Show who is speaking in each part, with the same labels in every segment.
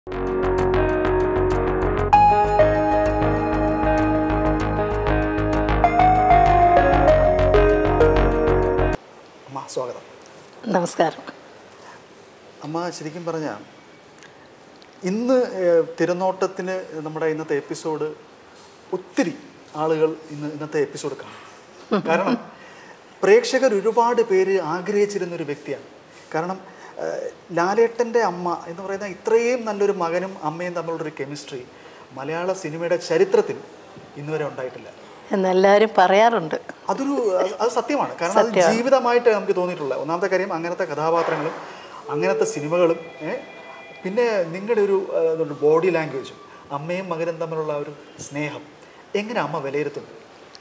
Speaker 1: അമ്മ സ്വാഗതം
Speaker 2: നമസ്കാരം
Speaker 1: അമ്മ ശരിക്കും പറഞ്ഞാൽ ഇന്ന് ഏഹ്, തിരുനോട്ടത്തിന് നമ്മുടെ ഇന്നത്തെ എപ്പിസോഡ് ഒത്തിരി ആളുകൾ ഇന്ന് ഇന്നത്തെ എപ്പിസോഡ് കാണും കാരണം പ്രേക്ഷകർ ഒരുപാട് പേര് ആഗ്രഹിച്ചിരുന്ന ഒരു വ്യക്തിയാണ് കാരണം ഏഹ്, ലാലേട്ടൻ്റെ അമ്മ എന്ന് പറയുന്ന ഇത്രയും നല്ലൊരു മകനും അമ്മയും തമ്മിലുള്ളൊരു കെമിസ്ട്രി മലയാള സിനിമയുടെ ചരിത്രത്തിൽ ഇന്നുവരെ ഉണ്ടായിട്ടില്ല
Speaker 2: എന്നെല്ലാവരും പറയാറുണ്ട്
Speaker 1: അതൊരു അത് അത് സത്യമാണ് കാരണം അത് ജീവിതമായിട്ട് നമുക്ക് തോന്നിയിട്ടുള്ള ഒന്നാമത്തെ കാര്യം അങ്ങനത്തെ കഥാപാത്രങ്ങളും അങ്ങനത്തെ സിനിമകളും ഏ, പിന്നെ നിങ്ങളുടെ ഒരു ബോഡി ലാംഗ്വേജും അമ്മയും മകനും തമ്മിലുള്ള ആ ഒരു സ്നേഹം എങ്ങനെ അമ്മ വിലയിരുത്തുന്നു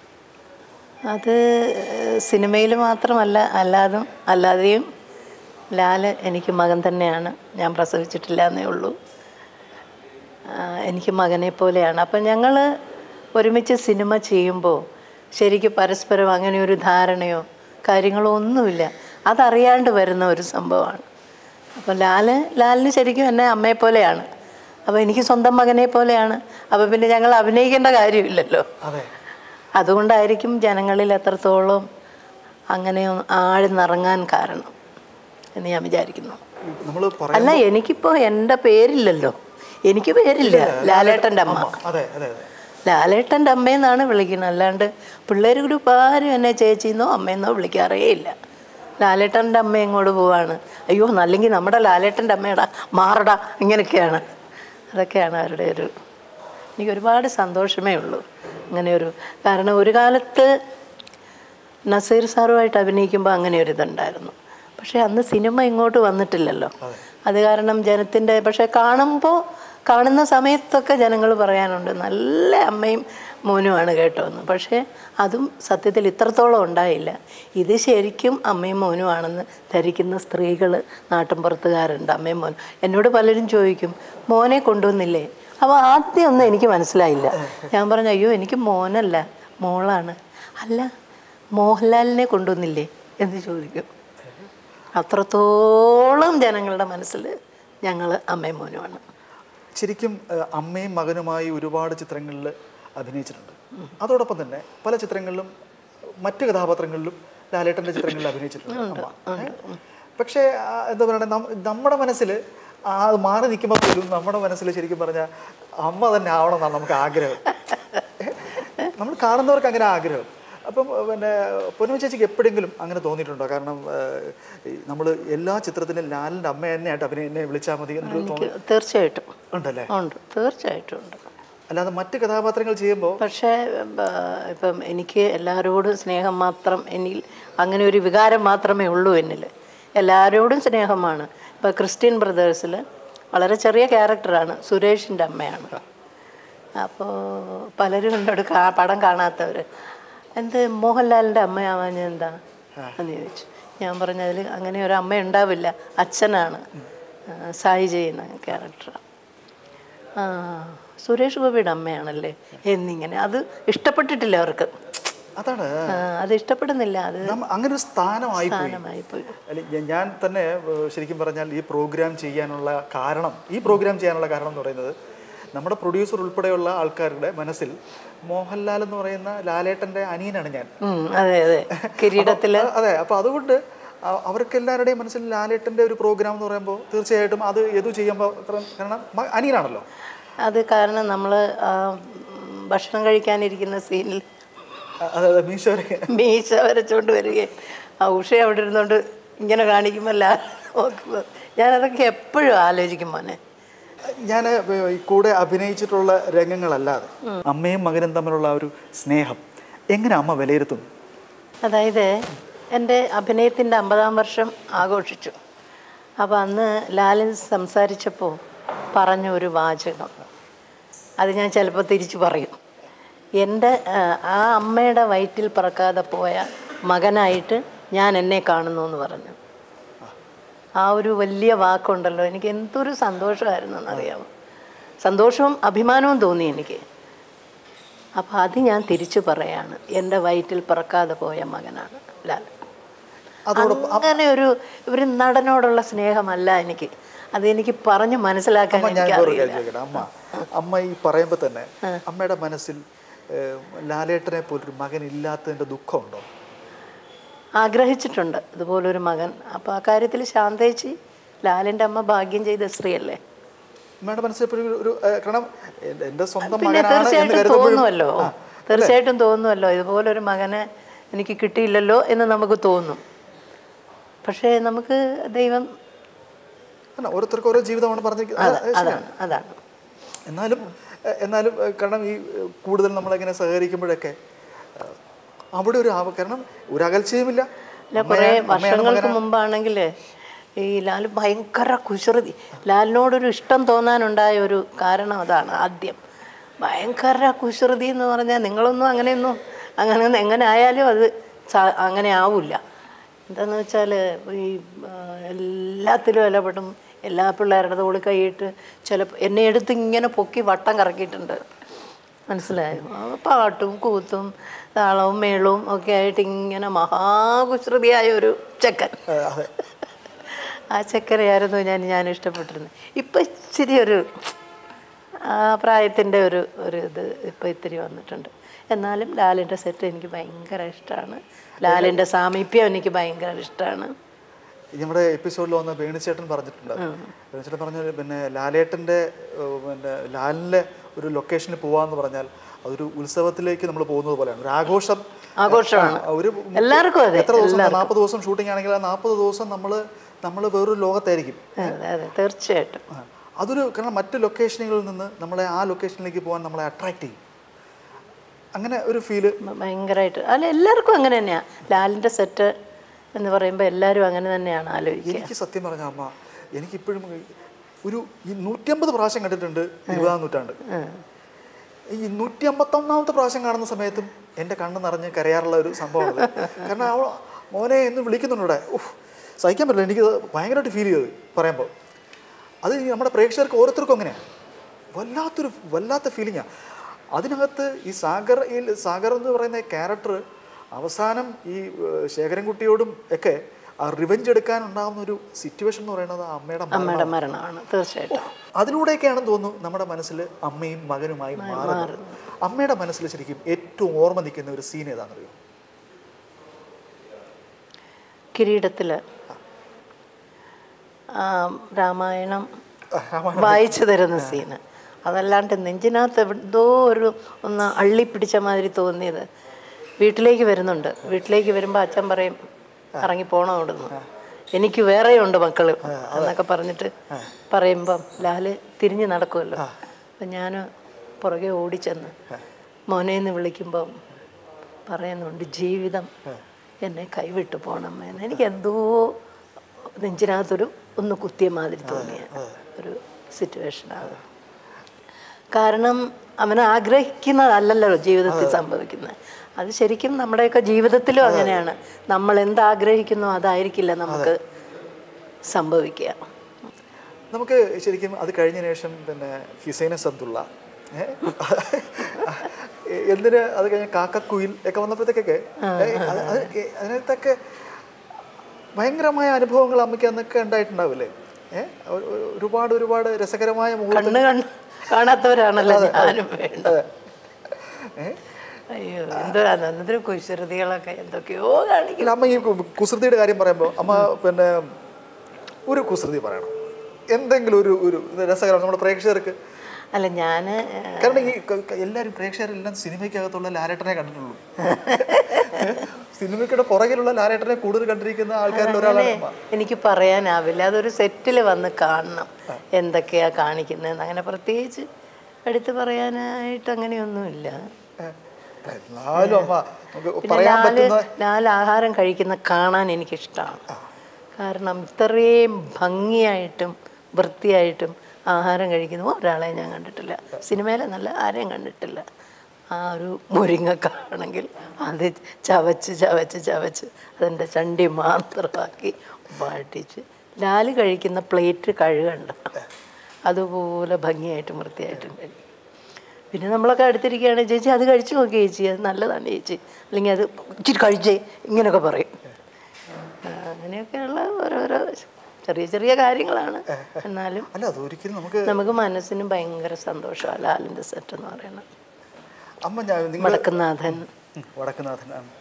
Speaker 2: അത് സിനിമയിൽ മാത്രമല്ല അല്ലാതും അല്ലാതെയും ലാല് എനിക്ക് മകൻ തന്നെയാണ് ഞാൻ പ്രസവിച്ചിട്ടില്ല എന്നേ ഉള്ളൂ ആ, എനിക്ക് മകനെ പോലെയാണ് അപ്പം ഞങ്ങൾ ഒരുമിച്ച് സിനിമ ചെയ്യുമ്പോൾ ശരിക്കും പരസ്പരം അങ്ങനെ ഒരു ധാരണയോ കാര്യങ്ങളോ ഒന്നുമില്ല അതറിയാണ്ട് വരുന്ന ഒരു സംഭവമാണ് അപ്പോൾ ലാല് ലാലിന് ശരിക്കും എന്നെ അമ്മയെ പോലെയാണ് അപ്പോൾ എനിക്ക് സ്വന്തം മകനെ പോലെയാണ് അപ്പോൾ പിന്നെ ഞങ്ങൾ അഭിനയിക്കേണ്ട കാര്യമില്ലല്ലോ
Speaker 1: അതെ
Speaker 2: അതുകൊണ്ടായിരിക്കും ജനങ്ങളിൽ എത്രത്തോളം അങ്ങനെ ആഴ്ന്നിറങ്ങാൻ കാരണം എന്ന് ഞാൻ വിചാരിക്കുന്നു
Speaker 1: നമ്മൾ പറയും
Speaker 2: അല്ല എനിക്കിപ്പോൾ എൻ്റെ പേരില്ലല്ലോ എനിക്ക് പേരില്ല ലാലേട്ടൻ്റെ അമ്മ
Speaker 1: അതെ അതെ അതെ
Speaker 2: ലാലേട്ടൻ്റെ അമ്മയെന്നാണ് വിളിക്കുന്നത് അല്ലാണ്ട് പിള്ളേർ ഗ്രൂപ്പ് ആരും എന്നെ ചേച്ചിന്നോ അമ്മയെന്നോ വിളിക്കാറേ ഇല്ല ലാലേട്ടൻ്റെ അമ്മ എങ്ങോട്ട് പോവാണ് അയ്യോ അല്ലെങ്കിൽ നമ്മുടെ ലാലേട്ടൻ്റെ അമ്മയടാ മാറടാ ഇങ്ങനെയൊക്കെയാണ് അതൊക്കെയാണ് അവരുടെ ഒരു എനിക്ക് ഒരുപാട് സന്തോഷമേ ഉള്ളൂ അങ്ങനെ ഒരു കാരണം ഒരു കാലത്ത് നസീർ സാറുമായിട്ട് അഭിനയിക്കുമ്പോൾ അങ്ങനെ ഒരു ഇതുണ്ടായിരുന്നു പക്ഷേ അന്ന് സിനിമ ഇങ്ങോട്ട് വന്നിട്ടില്ലല്ലോ അത് കാരണം ജനത്തിൻ്റെ പക്ഷേ കാണുമ്പോൾ കാണുന്ന സമയത്തൊക്കെ ജനങ്ങൾ പറയാനുണ്ട് നല്ല അമ്മയും മോനുമാണ് കേട്ടോ എന്ന് പക്ഷേ അതും സത്യത്തിൽ ഇത്രത്തോളം ഉണ്ടായില്ല ഇത് ശരിക്കും അമ്മയും മോനുമാണെന്ന് ധരിക്കുന്ന സ്ത്രീകൾ നാട്ടിൻപുറത്തുകാരുണ്ട് അമ്മയും മോനും എന്നോട് പലരും ചോദിക്കും മോനെ കൊണ്ടുവന്നില്ലേ അപ്പോൾ ആദ്യം ഒന്നും എനിക്ക് മനസ്സിലായില്ല ഞാൻ പറഞ്ഞു അയ്യോ എനിക്ക് മോനല്ല മോളാണ് അല്ല മോഹൻലാലിനെ കൊണ്ടുവന്നില്ലേ എന്ന് ചോദിക്കും അത്രത്തോളം ജനങ്ങളുടെ മനസ്സിൽ ഞങ്ങൾ അമ്മയും മോനുമാണ്
Speaker 1: ശരിക്കും ഏഹ്, അമ്മയും മകനുമായി ഒരുപാട് ചിത്രങ്ങളിൽ അഭിനയിച്ചിട്ടുണ്ട് അതോടൊപ്പം തന്നെ പല ചിത്രങ്ങളിലും മറ്റ് കഥാപാത്രങ്ങളിലും ലാലേട്ടൻ്റെ ചിത്രങ്ങളിൽ അഭിനയിച്ചിട്ടുണ്ട് അമ്മ ഏ? പക്ഷേ ആ, എന്താ പറയുക നമ്മുടെ മനസ്സിൽ ആ അത് മാറി നിൽക്കുമ്പോൾ പോലും നമ്മുടെ മനസ്സിൽ ശരിക്കും പറഞ്ഞാൽ അമ്മ തന്നെ ആവണം എന്നാണ് നമുക്ക് ആഗ്രഹം നമ്മൾ കാണുന്നവർക്ക് അങ്ങനെ ആഗ്രഹം അപ്പം ഏഹ്, പിന്നെ പൊന്നു ചേച്ചിക്ക് എപ്പോഴെങ്കിലും അങ്ങനെ തോന്നിയിട്ടുണ്ടോ കാരണം നമ്മൾ എല്ലാ ചിത്രത്തിനും ലാലിൻ്റെ അമ്മ തന്നെയായിട്ട് അഭിനയ എന്നെ വിളിച്ചാൽ മതി എന്നൊരു തോന്നി
Speaker 2: എനിക്ക് തീർച്ചയായിട്ടും
Speaker 1: ഉണ്ടല്ലേ
Speaker 2: ഉണ്ട് തീർച്ചയായിട്ടും ഉണ്ട്
Speaker 1: അല്ലാതെ മറ്റ് കഥാപാത്രങ്ങൾ ചെയ്യുമ്പോൾ
Speaker 2: പക്ഷേ ബ- ഇപ്പം എനിക്ക് എല്ലാവരോടും സ്നേഹം മാത്രം എന്നിൽ അങ്ങനെ ഒരു വികാരം മാത്രമേ ഉള്ളൂ എന്നിൽ എല്ലാവരോടും സ്നേഹമാണ് ഇപ്പോൾ ക്രിസ്ത്യൻ ബ്രദേഴ്സിൽ വളരെ ചെറിയ ക്യാരക്ടറാണ് സുരേഷിൻ്റെ അമ്മയാണ് അപ്പോൾ പലരും എന്നോട് കാ പടം കാണാത്തവർ എന്ത് മോഹൻലാലിൻ്റെ അമ്മയാവാൻ എന്താ എന്ന് ചോദിച്ചു ഞാൻ പറഞ്ഞതിൽ അങ്ങനെ ഒരു അമ്മ ഉണ്ടാവില്ല അച്ഛനാണ് ആ, സായി ചെയ്യുന്ന ക്യാരക്ടറാണ് ആ സുരേഷ് ഗോപിയുടെ അമ്മയാണല്ലേ എന്നിങ്ങനെ അത് ഇഷ്ടപ്പെട്ടിട്ടില്ല അവർക്ക്
Speaker 1: അതാണ്
Speaker 2: ആ, അത് ഇഷ്ടപ്പെടുന്നില്ല അത്
Speaker 1: നമ്മ അങ്ങനെ ഒരു സ്ഥാനമായി പോയി
Speaker 2: സ്ഥാനമായി പോയി
Speaker 1: അല്ല ഞ- ഞാൻ തന്നെ ഏഹ്, ശരിക്കും പറഞ്ഞാൽ ഈ പ്രോഗ്രാം ചെയ്യാനുള്ള കാരണം ഈ പ്രോഗ്രാം ചെയ്യാനുള്ള കാരണം എന്ന് പറയുന്നത് നമ്മുടെ പ്രൊഡ്യൂസർ ഉൾപ്പെടെയുള്ള ആൾക്കാരുടെ മനസ്സിൽ മോഹൻലാൽ എന്ന് പറയുന്ന ലാലേട്ടൻ്റെ അനിയനാണ് ഞാൻ
Speaker 2: ഉം, അതെ അതെ കിരീടത്തിൽ
Speaker 1: അ- അതെ അപ്പോൾ അതുകൊണ്ട് അ- അവർക്കെല്ലാവരുടെയും മനസ്സിൽ ലാലേട്ടൻ്റെ ഒരു പ്രോഗ്രാം എന്ന് പറയുമ്പോൾ തീർച്ചയായിട്ടും അത് ഏതു ചെയ്യുമ്പോൾ കാരണം മ- അനിയനാണല്ലോ
Speaker 2: അത് കാരണം നമ്മൾ ഭക്ഷണം കഴിക്കാനിരിക്കുന്ന സീനിൽ
Speaker 1: അ- അതെ അതെ മീശോരെ
Speaker 2: മീശ വരച്ചുകൊണ്ട് വരികയും ആ ഉഷ അവിടെ ഇരുന്നുകൊണ്ട് ഇങ്ങനെ കാണിക്കുമ്പോൾ നോക്കുമ്പോൾ ഞാനതൊക്കെ എപ്പോഴും ആലോചിക്കും മോനെ
Speaker 1: ഞാൻ ഈ കൂടെ അഭിനയിച്ചിട്ടുള്ള രംഗങ്ങളല്ലാതെ അമ്മയും മകനും തമ്മിലുള്ള ആ ഒരു സ്നേഹം എങ്ങനെ അമ്മ വിലയിരുത്തുന്നു
Speaker 2: അതായത് എൻ്റെ അഭിനയത്തിൻ്റെ അമ്പതാം വർഷം ആഘോഷിച്ചു അപ്പോൾ അന്ന് ലാലൻ സംസാരിച്ചപ്പോൾ പറഞ്ഞ ഒരു വാചകം അത് ഞാൻ ചിലപ്പോൾ തിരിച്ചു പറയും എൻ്റെ ആ, ആ അമ്മയുടെ വയറ്റിൽ പറക്കാതെ പോയ മകനായിട്ട് ഞാൻ എന്നെ കാണുന്നു എന്ന് പറഞ്ഞു ആ ഒരു വലിയ വാക്കുണ്ടല്ലോ എനിക്ക് എന്തൊരു സന്തോഷമായിരുന്നു എന്നറിയാമോ സന്തോഷവും അഭിമാനവും തോന്നി എനിക്ക് അപ്പം അത് ഞാൻ തിരിച്ചു പറയാണ് എൻ്റെ വയറ്റിൽ പിറക്കാതെ പോയ മകനാണ് ലാൽ
Speaker 1: അതോടൊപ്പം
Speaker 2: അങ്ങനെ ഒരു ഒരു നടനോടുള്ള സ്നേഹമല്ല എനിക്ക് അതെനിക്ക് പറഞ്ഞ് മനസ്സിലാക്കാൻ
Speaker 1: അമ്മ ഞാൻ വേറെ
Speaker 2: എനിക്കറിയില്ല
Speaker 1: കാര്യം ചോദിക്കട്ടെ അമ്മ അമ്മ ഈ പറയുമ്പോൾ തന്നെ അമ്മയുടെ മനസ്സിൽ ഏഹ്, ലാലേട്ടനെ പോലൊരു മകൻ ഇല്ലാത്തതിന്റെ ദുഃഖമുണ്ടോ
Speaker 2: ആഗ്രഹിച്ചിട്ടുണ്ട് ഇതുപോലൊരു മകൻ അപ്പോൾ ആ കാര്യത്തിൽ ശാന്തേച്ചി ലാലിൻ്റെ അമ്മ ഭാഗ്യം ചെയ്ത സ്ത്രീയല്ലേ
Speaker 1: അമ്മയുടെ മനസ്സിൽ എപ്പോഴും ഒരു- ഒരു ഏഹ്, കാരണം എന്റെ- എന്റെ സ്വന്തം
Speaker 2: പിന്നെ
Speaker 1: മകനാണ് എന്ന്
Speaker 2: തീർച്ചയായിട്ടും
Speaker 1: കരുതുമ്പോഴും
Speaker 2: തോന്നുമല്ലോ തീർച്ചയായിട്ടും തോന്നുമല്ലോ ഇതുപോലൊരു മകനെ എനിക്ക് കിട്ടിയില്ലല്ലോ എന്ന് നമുക്ക് തോന്നും പക്ഷേ നമുക്ക് ദൈവം
Speaker 1: അല്ല, ഓരോരുത്തർക്കും ഓരോ ജീവിതമാണ് പറഞ്ഞിരിക്കുന്നത് അത് ശരിയാണ്.
Speaker 2: അതാണ് അതാണ്
Speaker 1: എന്നാലും എ- എന്നാലും എ, കാരണം ഈ എ, കൂടുതൽ നമ്മളിങ്ങനെ സഹകരിക്കുമ്പോഴൊക്കെ എ, അവിടെ ഒരു ആവ കാരണം ഒരു അകൽച്ചയുമില്ല
Speaker 2: അല്ല കുറേ വർഷങ്ങൾക്ക് മുമ്പാണെങ്കിൽ ഈ ലാൽ ഭയങ്കര കുസൃതി ലാലിനോടൊരു ഇഷ്ടം തോന്നാനുണ്ടായ ഒരു കാരണം അതാണ് ആദ്യം ഭയങ്കര കുസൃതി എന്ന് പറഞ്ഞാൽ നിങ്ങളൊന്നും അങ്ങനെയൊന്നും അങ്ങനെ എങ്ങനെ ആയാലും അത് സാ- അങ്ങനെ ആവില്ല എന്താന്ന് വെച്ചാൽ ഈ ആ, എല്ലാത്തിലും ഇടപെടും എല്ലാ പിള്ളേരുടെ തോളിൽ കൈയിട്ട് ചിലപ്പോൾ എന്നെ എടുത്ത് ഇങ്ങനെ പൊക്കി വട്ടം കറക്കിയിട്ടുണ്ട് മനസ്സിലായോ ആ പാട്ടും കൂത്തും താളവും മേളവും ഒക്കെ ആയിട്ട് ഇങ്ങനെ മഹാകുസൃതിയായ ഒരു ചെക്കൻ
Speaker 1: എ, അതെ
Speaker 2: ആ ചെക്കനെയായിരുന്നു ഞാൻ ഞാൻ ഇഷ്ടപ്പെട്ടിരുന്നത് ഇപ്പം ഇച്ചിരി ഒരു ആ പ്രായത്തിൻ്റെ ഒരു ഒരു ഇത് ഇപ്പം ഇത്തിരി വന്നിട്ടുണ്ട് എന്നാലും ലാലിൻ്റെ സെറ്റ് എനിക്ക് ഭയങ്കര ഇഷ്ടമാണ് ലാലിൻ്റെ സാമീപ്യം എനിക്ക് ഭയങ്കര ഇഷ്ടമാണ്
Speaker 1: ഈ നമ്മുടെ എപ്പിസോഡിൽ വന്ന വേണുചേട്ടൻ പറഞ്ഞിട്ടുണ്ട് വേണുചേട്ടൻ പറഞ്ഞ പിന്നെ ലാലേട്ടൻ്റെ ഏ, പിന്നെ ലാലിൻ്റെ ഒരു ലൊക്കേഷനിൽ പോവാന്ന് പറഞ്ഞാൽ അതൊരു ഉത്സവത്തിലേക്ക് നമ്മൾ പോകുന്നത് പോലെയാണ് ഒരു ആഘോഷം
Speaker 2: ആഘോഷമാണ്.
Speaker 1: ആ, ഒരു മുപ്പത്-
Speaker 2: എല്ലാവർക്കും അതെ,
Speaker 1: എത്ര ദിവസം നാൽപ്പത് ദിവസം ഷൂട്ടിംഗ് ആണെങ്കിൽ ആ നാൽപ്പത് ദിവസം നമ്മൾ നമ്മൾ വേറൊരു ലോകത്തായിരിക്കും
Speaker 2: അതെ അതെ തീർച്ചയായിട്ടും
Speaker 1: ആ, അതൊരു കാരണം മറ്റ് ലൊക്കേഷനുകളിൽ നിന്ന് നമ്മളെ ആ ലൊക്കേഷനിലേക്ക് പോകാൻ നമ്മളെ അട്രാക്ട് ചെയ്യും അങ്ങനെ ഒരു ഫീല്
Speaker 2: ഭയങ്കരമായിട്ട് അല്ല എല്ലാവർക്കും അങ്ങനെ തന്നെയാണ് ലാലിൻ്റെ സെറ്റ് എന്ന് പറയുമ്പോൾ എല്ലാവരും അങ്ങനെ തന്നെയാണ് ആലോചിക്കുക
Speaker 1: എനിക്ക് സത്യം പറഞ്ഞ അമ്മ എനിക്കിപ്പോഴും ഒരു ഈ നൂറ്റിയമ്പത് പ്രാവശ്യം കണ്ടിട്ടുണ്ട് ഇരുപതാം നൂറ്റാണ്ട് ഈ നൂറ്റി അമ്പത്തൊന്നാമത്തെ പ്രാവശ്യം കാണുന്ന സമയത്തും എൻ്റെ കണ്ണ് നിറഞ്ഞ് കരയാറുള്ള ഒരു സംഭവമാണ് കാരണം അവൾ മോനെ എന്ന് വിളിക്കുന്നുണ്ട് ഇവിടെ ഉഫ് സഹിക്കാൻ പറ്റില്ല എനിക്ക് ഭയങ്കരമായിട്ട് ഫീൽ ചെയ്തത് പറയുമ്പോൾ അത് ഈ നമ്മുടെ പ്രേക്ഷകർക്ക് ഓരോരുത്തർക്കും അങ്ങനെയാണ് വല്ലാത്തൊരു വല്ലാത്ത ഫീലിങ്ങാണ് അതിനകത്ത് ഈ സാഗർ ഈ സാഗർ എന്ന് പറയുന്ന ക്യാരക്ടർ അവസാനം ഈ ഏഹ്, ശേഖരൻകുട്ടിയോടും ഒക്കെ ആ റിവെഞ്ച് എടുക്കാൻ ഉണ്ടാകുന്ന ഒരു സിറ്റുവേഷൻ എന്ന് പറയുന്നത് ആ അമ്മയുടെ മരണം.
Speaker 2: അമ്മയുടെ മരണമാണ് തീർച്ചയായിട്ടും
Speaker 1: അതിലൂടെയൊക്കെയാണെന്ന് തോന്നുന്നു നമ്മുടെ മനസ്സിൽ അമ്മയും മകനുമായി മാറുന്നത് അമ്മയുടെ മനസ്സിൽ ശരിക്കും ഏറ്റവും ഓർമ്മ നിൽക്കുന്ന ഒരു സീൻ ഏതാണെന്നറിയോ
Speaker 2: കിരീടത്തിൽ രാമായണം വായിച്ചു തരുന്ന സീന് അതല്ലാണ്ട് നെഞ്ചിനകത്ത് എന്തോ ഒരു ഒന്ന് അള്ളിപ്പിടിച്ച മാതിരി തോന്നിയത് വീട്ടിലേക്ക് വരുന്നുണ്ട് വീട്ടിലേക്ക് വരുമ്പോൾ അച്ഛൻ പറയും ഇറങ്ങി പോണം അവിടുന്ന് എനിക്ക് വേറെയുണ്ട് മക്കള് എന്നൊക്കെ പറഞ്ഞിട്ട് പറയുമ്പം ലാല് തിരിഞ്ഞ് നടക്കുമല്ലോ അപ്പം ഞാൻ പുറകെ ഓടിച്ചെന്ന് മോനെന്ന് വിളിക്കുമ്പം പറയുന്നുണ്ട് ജീവിതം എന്നെ കൈവിട്ടു പോണമ്മേന്ന് എനിക്ക് എന്തോ നെഞ്ചിനകത്തൊരു ഒന്ന് കുത്തിയ മാതിരി തോന്നിയ ഒരു സിറ്റുവേഷനാണ് കാരണം അവൻ ആഗ്രഹിക്കുന്നതല്ലല്ലോ ജീവിതത്തിൽ സംഭവിക്കുന്നത് അത് ശരിക്കും നമ്മുടെയൊക്കെ ജീവിതത്തിലും അങ്ങനെയാണ് നമ്മൾ എന്താഗ്രഹിക്കുന്നോ അതായിരിക്കില്ല നമുക്ക് സംഭവിക്കുക
Speaker 1: നമുക്ക് ശരിക്കും അത് കഴിഞ്ഞ ശേഷം പിന്നെ ഹിസൈന സബ്ദുള്ള ഏ? എന്തിന് അത് കഴിഞ്ഞ കാക്കക്കുയിൽ ഒക്കെ വന്നപ്പോഴത്തേക്കൊക്കെ ഏ, അത് അത് ഏ, അതിനകത്തൊക്കെ ഭയങ്കരമായ അനുഭവങ്ങൾ അമ്മയ്ക്ക് അന്നൊക്കെ ഉണ്ടായിട്ടുണ്ടാവില്ലേ ഏഹ് ഒരുപാട് ഒരുപാട് രസകരമായ മുഹൂർത്തം
Speaker 2: കണ്ണ് കണ്ണ് കാണാത്തവരാണല്ലോ ഞാനും വേണ്ട
Speaker 1: ഏഹ്
Speaker 2: അയ്യോ എന്തോ എന്തൊരു കുശൃതികളൊക്കെ എന്തൊക്കെയോ കാണിക്കും
Speaker 1: ഇല്ല അമ്മ ഈ കു- കുസൃതിയുടെ കാര്യം പറയുമ്പോൾ അമ്മ പിന്നെ ഒരു കുസൃതി പറയണം എന്തെങ്കിലും ഒരു ഒരു രസകരം നമ്മുടെ പ്രേക്ഷകർക്ക്
Speaker 2: അല്ല ഞാൻ
Speaker 1: കാരണം ഈ ക- ക- എല്ലാവരും പ്രേക്ഷകരെല്ലാം സിനിമയ്ക്കകത്തുള്ള ലാലേട്ടനെ കണ്ടിട്ടുള്ളൂ സിനിമയ്ക്കുടെ പുറകിലുള്ള ലാലേട്ടനെ കൂടുതൽ കണ്ടിരിക്കുന്ന ആൾക്കാരിൽ ഒരാളാണ് അമ്മ
Speaker 2: എനിക്ക് പറയാനാവില്ല അതൊരു സെറ്റിൽ വന്ന് കാണണം എന്തൊക്കെയാ കാണിക്കുന്നതെന്ന് അങ്ങനെ പ്രത്യേകിച്ച് എടുത്ത് പറയാനായിട്ട് അങ്ങനെയൊന്നുമില്ല
Speaker 1: ഏഹ്. എന്നാലും അമ്മ നമുക്ക്
Speaker 2: പിന്നെ
Speaker 1: പറയാൻ
Speaker 2: ലാല്
Speaker 1: പറ്റുന്ന
Speaker 2: ലാൽ ആഹാരം കഴിക്കുന്ന കാണാൻ എനിക്കിഷ്ടമാണ് കാരണം ഇത്രയും ഭംഗിയായിട്ടും വൃത്തിയായിട്ടും ആഹാരം കഴിക്കുന്ന ഒരാളെ ഞാൻ കണ്ടിട്ടില്ല സിനിമയിലെ നല്ല ആരെയും കണ്ടിട്ടില്ല ആ ഒരു മുരിങ്ങക്കാണെങ്കിൽ അത് ചവച്ച് ചവച്ച് ചവച്ച് അതിൻ്റെ ചണ്ടി മാത്രമാക്കി വാട്ടിച്ച് ലാല് കഴിക്കുന്ന പ്ലേറ്റ് കഴുകണ്ട അതുപോലെ ഭംഗിയായിട്ടും വൃത്തിയായിട്ടും കഴിക്കും പിന്നെ നമ്മളൊക്കെ അടുത്തിരിക്കുകയാണ് ചേച്ചി അത് കഴിച്ചു നോക്കി ചേച്ചി അത് നല്ലതാണ് ചേച്ചി അല്ലെങ്കിൽ അത് ഇച്ചിരി കഴിച്ചേ ഇങ്ങനെയൊക്കെ പറയും ആ, അങ്ങനെയൊക്കെയുള്ള ഓരോരോ ചെറിയ ചെറിയ കാര്യങ്ങളാണ് എന്നാലും
Speaker 1: അല്ല അതൊരിക്കലും നമുക്ക്
Speaker 2: നമുക്ക് മനസ്സിന് ഭയങ്കര സന്തോഷമാണ് ലാലിൻ്റെ സെറ്റ് എന്ന് പറയുന്നത്
Speaker 1: അമ്മ ഞാൻ നിങ്ങൾ
Speaker 2: വടക്കുന്നാഥൻ
Speaker 1: വടക്കുനാഥനാണ്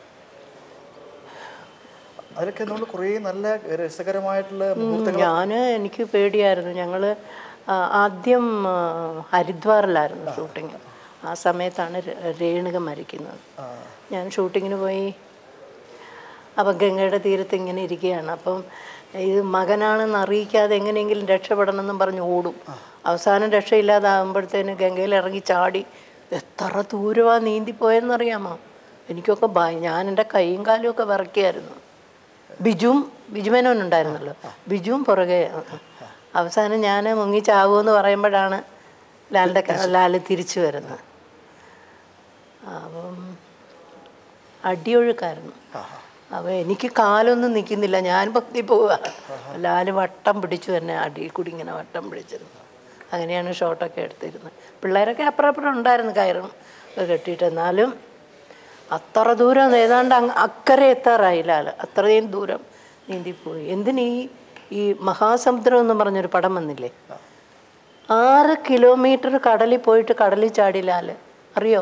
Speaker 1: അതിലൊക്കെ നമ്മൾ കുറേ നല്ല രസകരമായിട്ടുള്ള മുഹൂർത്തങ്ങൾ
Speaker 2: ഞാൻ എനിക്ക് പേടിയായിരുന്നു ഞങ്ങൾ ആദ്യം ആ, ഹരിദ്വാറിലായിരുന്നു ഷൂട്ടിങ് ആ സമയത്താണ് ര- രേണുക മരിക്കുന്നത് ഞാൻ ഷൂട്ടിങ്ങിന് പോയി അപ്പം ഗംഗയുടെ തീരത്ത് ഇങ്ങനെ ഇരിക്കുകയാണ് അപ്പം ഇത് മകനാണെന്ന് അറിയിക്കാതെ എങ്ങനെയെങ്കിലും രക്ഷപ്പെടണം എന്നും പറഞ്ഞ് ഓടും അവസാനം രക്ഷയില്ലാതാകുമ്പോഴത്തേന് ഗംഗയിൽ ഇറങ്ങി ചാടി എത്ര ദൂരമാ നീന്തിപ്പോയെന്നറിയാമോ എനിക്കൊക്കെ ഭയ ഞാൻ എൻ്റെ കൈയും കാലും ഒക്കെ വിറക്കിയായിരുന്നു ബിജുവും ബിജുമേനോൻ ഉണ്ടായിരുന്നല്ലോ ബിജുവും പുറകെ അവസാനം ഞാൻ മുങ്ങി ചാവുമെന്ന് പറയുമ്പോഴാണ് ലാലിൻ്റെ ക- ലാല് തിരിച്ചു വരുന്നത് അപ്പം അടിയൊഴുക്കായിരുന്നു അപ്പോൾ എനിക്ക് കാലൊന്നും നിൽക്കുന്നില്ല ഞാൻ പത്തി പോവുക ലാല് വട്ടം പിടിച്ചു തന്നെ അടിയിൽ കൂടി ഇങ്ങനെ വട്ടം പിടിച്ചിരുന്നു അങ്ങനെയാണ് ഷോട്ടൊക്കെ എടുത്തിരുന്നത് പിള്ളേരൊക്കെ അപ്പുറം അപ്പുറം ഉണ്ടായിരുന്നു കയറും ഒക്കെ കെട്ടിയിട്ട് എന്നാലും അത്ര ദൂരം ഏതാണ്ട് അങ്ങ് അക്കരെ എത്താറായി ലാല് അത്രയും ദൂരം നീന്തിപ്പോയി എന്തിനീ ഈ മഹാസമുദ്രം എന്ന് പറഞ്ഞൊരു പടം വന്നില്ലേ ആറ് കിലോമീറ്റർ കടലിൽ പോയിട്ട് കടലിൽ ചാടി ലാല് അറിയോ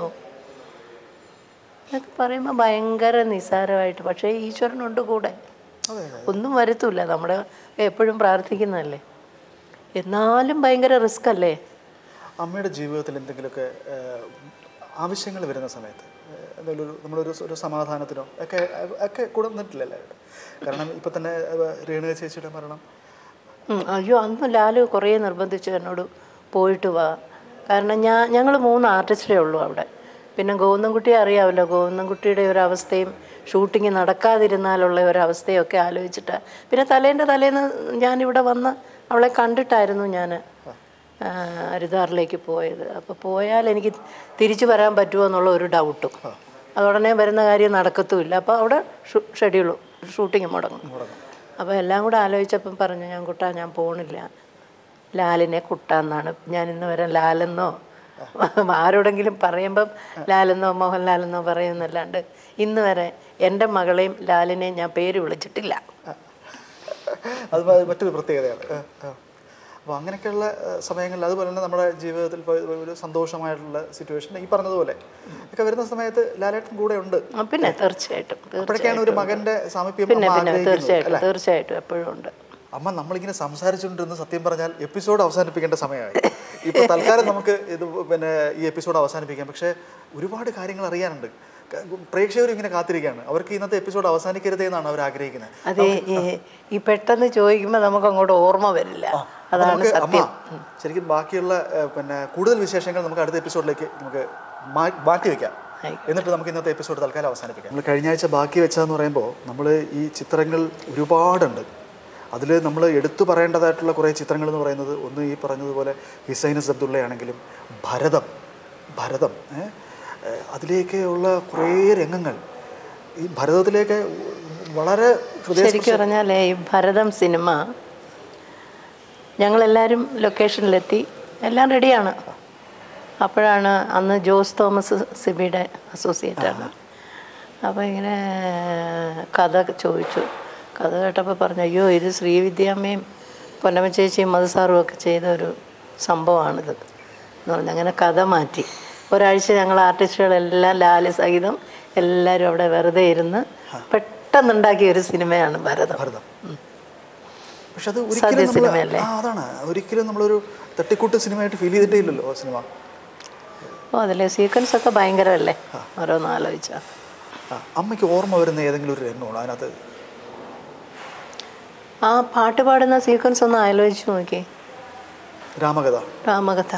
Speaker 2: എന്നൊക്കെ പറയുമ്പോൾ ഭയങ്കര നിസ്സാരമായിട്ട് പക്ഷേ ഈശ്വരനുണ്ട് കൂടെ ഒന്നും വരുത്തൂല നമ്മുടെ എപ്പോഴും പ്രാർത്ഥിക്കുന്നതല്ലേ എന്നാലും ഭയങ്കര റിസ്ക് അല്ലേ
Speaker 1: അമ്മയുടെ ജീവിതത്തിൽ എന്തെങ്കിലുമൊക്കെ ആവശ്യങ്ങൾ വരുന്ന സമയത്ത് ഏഹ്, എന്തെങ്കിലും ഒരു നമ്മളൊരു ഒരു സമാധാനത്തിനോ ഒക്കെ ഒക്കെ കൂടെ നിന്നിട്ടില്ലല്ലോ കാരണം ഇപ്പം തന്നെ ഏഹ്, രേണുക ചേച്ചിയുടെ മരണം
Speaker 2: ഉം, അയ്യോ അന്ന് ലാല് കുറേ നിർബന്ധിച്ചു എന്നോട് പോയിട്ട് വാ കാരണം ഞാൻ ഞങ്ങൾ മൂന്ന് ആർട്ടിസ്റ്റേ ഉള്ളൂ അവിടെ പിന്നെ ഗോവിന്ദൻകുട്ടിയെ അറിയാമല്ലോ ഗോവിന്ദൻകുട്ടിയുടെ ഒരു അവസ്ഥയും ഷൂട്ടിങ് നടക്കാതിരുന്നാലുള്ള ഒരു അവസ്ഥയൊക്കെ ആലോചിച്ചിട്ട് പിന്നെ തലേൻ്റെ തലേന്ന് ഞാനിവിടെ വന്ന് അവളെ കണ്ടിട്ടായിരുന്നു ഞാൻ ഹരിദ്വാറിലേക്ക് പോയത് അപ്പോൾ പോയാൽ എനിക്ക് തിരിച്ചു വരാൻ പറ്റുമോ എന്നുള്ള ഒരു ഡൗട്ടും അതുടനെ വരുന്ന കാര്യം നടക്കത്തുമില്ല അപ്പോൾ അവിടെ ഷെഡ്യൂൾ ഷൂട്ടിങ് മുടങ്ങും അപ്പോൾ എല്ലാം കൂടെ ആലോചിച്ചപ്പം പറഞ്ഞു ഞാൻ കുട്ടാ ഞാൻ പോണില്ല ലാലിനെ കുട്ടാന്നാണ് ഞാൻ ഇന്ന് വരെ ലാലെന്നോ ആരോടെങ്കിലും പറയുമ്പം ലാലെന്നോ മോഹൻലാലെന്നോ പറയുന്നല്ലാണ്ട് ഇന്ന് വരെ എൻ്റെ മകളെയും ലാലിനെയും ഞാൻ പേര് വിളിച്ചിട്ടില്ല
Speaker 1: അത് മ- മറ്റൊരു പ്രത്യേകതയാണ് അപ്പോൾ അങ്ങനെയൊക്കെയുള്ള ഏഹ്, സമയങ്ങളിൽ അതുപോലെ തന്നെ നമ്മുടെ ജീവിതത്തിൽ ഇപ്പോൾ ഒരു സന്തോഷമായിട്ടുള്ള സിറ്റുവേഷൻ ഈ പറഞ്ഞതുപോലെ ഒക്കെ വരുന്ന സമയത്ത് ലാലേട്ടൻ കൂടെ ഉണ്ട്
Speaker 2: ആ, പിന്നെ തീർച്ചയായിട്ടും തീർ-
Speaker 1: അപ്പോഴൊക്കെയാണ് ഒരു മകന്റെ സാമീപ്യം
Speaker 2: പിന്നെ
Speaker 1: അമ്മ
Speaker 2: പിന്നെ
Speaker 1: ആഗ്രഹിക്കുന്നത്
Speaker 2: തീർച്ചയായിട്ടും തീർച്ചയായിട്ടും എപ്പോഴും ഉണ്ട്
Speaker 1: അമ്മ നമ്മളിങ്ങനെ സംസാരിച്ചുകൊണ്ടിരുന്ന സത്യം പറഞ്ഞാൽ എപ്പിസോഡ് അവസാനിപ്പിക്കേണ്ട സമയമായി ഇപ്പോൾ തൽക്കാലം നമുക്ക് ഇത് പിന്നെ ഈ എപ്പിസോഡ് അവസാനിപ്പിക്കാം പക്ഷേ ഒരുപാട് കാര്യങ്ങൾ അറിയാനുണ്ട് ക- പ്രേക്ഷകരും ഇങ്ങനെ കാത്തിരിക്കുകയാണ് അവർക്ക് ഇന്നത്തെ എപ്പിസോഡ് അവസാനിക്കരുതേ എന്നാണ് അവർ ആഗ്രഹിക്കുന്നത്
Speaker 2: അതെ ഈ- ഈ പെട്ടെന്ന് ചോദിക്കുമ്പോൾ നമുക്ക് അങ്ങോട്ട് ഓർമ്മ വരില്ല
Speaker 1: അപ്പോൾ
Speaker 2: അതാണ്
Speaker 1: നമുക്ക് അമ്മ
Speaker 2: സത്യം
Speaker 1: ശരിക്കും ബാക്കിയുള്ള ഏഹ്, പിന്നെ കൂടുതൽ വിശേഷങ്ങൾ നമുക്ക് അടുത്ത എപ്പിസോഡിലേക്ക് നമുക്ക് മാ- മാറ്റി വെക്കാം
Speaker 2: ആയിക്കോട്ടെ.
Speaker 1: എന്നിട്ട് നമുക്ക് ഇന്നത്തെ എപ്പിസോഡ് തൽക്കാലം അവസാനിപ്പിക്കാം നമ്മൾ കഴിഞ്ഞ ആഴ്ച ബാക്കി വെച്ചതെന്ന് പറയുമ്പോൾ നമ്മൾ ഈ ചിത്രങ്ങൾ ഒരുപാടുണ്ട് അതിൽ നമ്മൾ എടുത്തു പറയേണ്ടതായിട്ടുള്ള കുറേ ചിത്രങ്ങൾ എന്ന് പറയുന്നത് ഒന്ന് ഈ പറഞ്ഞതുപോലെ ഹിസൈനസ് അബ്ദുള്ളയാണെങ്കിലും ഭരതം ഭരതം ഏ? ഏഹ്, അതിലേക്കുള്ള കുറേ രംഗങ്ങൾ ഈ ഭരതത്തിലേക്ക് വളരെ ഹൃദയ
Speaker 2: ശരിക്കും പറഞ്ഞാൽ ഈ ഭരതം സിനിമ ഞങ്ങളെല്ലാവരും ലൊക്കേഷനിലെത്തി എല്ലാം റെഡിയാണ് അപ്പോഴാണ് അന്ന് ജോസ് തോമസ് സിബിയുടെ അസോസിയേറ്റാണ് അപ്പോൾ ഇങ്ങനെ കഥ ചോദിച്ചു കഥ കേട്ടപ്പോൾ പറഞ്ഞു അയ്യോ ഇത് ശ്രീവിദ്യാമ്മയും പൊന്നമ്മ ചേച്ചിയും മധു സാറും ഒക്കെ ചെയ്ത ഒരു സംഭവമാണിത് എന്ന് പറഞ്ഞു അങ്ങനെ കഥ മാറ്റി ഒരാഴ്ച ഞങ്ങൾ ആർട്ടിസ്റ്റുകളെല്ലാം ലാല് സഹിതം എല്ലാവരും അവിടെ വെറുതെ ഇരുന്ന് പെട്ടെന്നുണ്ടാക്കിയ ഒരു സിനിമയാണ് ഭരതം
Speaker 1: ഭരതം പക്ഷെ അത്
Speaker 2: സദ്യ
Speaker 1: ഒരിക്കലും നമ്മള്
Speaker 2: സിനിമയല്ലേ?
Speaker 1: ആ അതാണ് ഒരിക്കലും നമ്മളൊരു തട്ടിക്കൂട്ട് സിനിമയായിട്ട് ഫീൽ ചെയ്തിട്ടേ ഇല്ലല്ലോ ആ സിനിമ
Speaker 2: അപ്പോൾ അതിലെ സീക്വൻസ് ഒക്കെ ഭയങ്കരമല്ലേ ഓരോന്ന് ആലോചിച്ചാൽ
Speaker 1: ആ, അമ്മയ്ക്ക് ഓർമ്മ വരുന്ന ഏതെങ്കിലും ഒരു രംഗമാണോ അതിനകത്ത്
Speaker 2: ആ പാട്ട് പാടുന്ന സീക്വൻസ് ഒന്ന് ആലോചിച്ച് നോക്കി
Speaker 1: രാമകഥ
Speaker 2: രാമകഥ